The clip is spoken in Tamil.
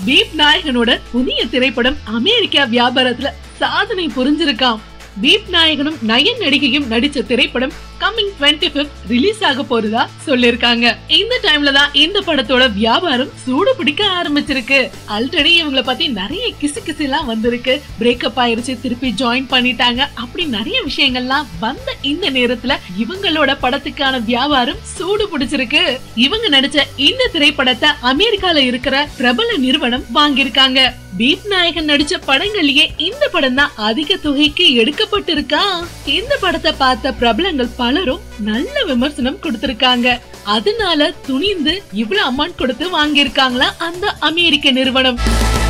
பீப் நாயகனோட புதிய திரைப்படம் அமெரிக்கா வியாபாரத்துல சாதனை புரிஞ்சிருக்காம் பீப் நாயகனும் நயன் நடிகையும் நடிச்ச திரைப்படம் கம்மிங் டுவெண்ட்டி பிப்த் ரிலீஸ் ஆக போறதா சொல்லிருக்காங்க இந்த டைம்ல தான் இந்த படத்தோட வியாபாரம் சூடு பிடிக்க ஆரம்பிச்சிருக்கு ஆல்ரெடி இவங்கள பத்தி நிறைய கிசு கிசு எல்லாம் வந்திருக்கு பிரேக்கப் ஆயிருச்சு திருப்பி ஜாயின் பண்ணிட்டாங்க அப்படி நிறைய விஷயங்கள்லாம் வந்த இந்த நேரத்துல இவங்களோட படத்துக்கான வியாபாரம் சூடு பிடிச்சிருக்கு இவங்க நடிச்ச இந்த திரைப்படத்தை அமெரிக்கால இருக்கிற பிரபல நிறுவனம் வாங்கியிருக்காங்க பீப் நாயகன் நடிச்ச படங்கள்லயே இந்த படம் தான் அதிக தொகைக்கு எடுக்கப்பட்டிருக்கா இந்த படத்தை பார்த்த பிரபலங்கள் பலரும் நல்ல விமர்சனம் கொடுத்திருக்காங்க அதனால துணிந்து இவ்வளவு அமௌண்ட் கொடுத்து வாங்கியிருக்காங்களா அந்த அமெரிக்க நிறுவனம்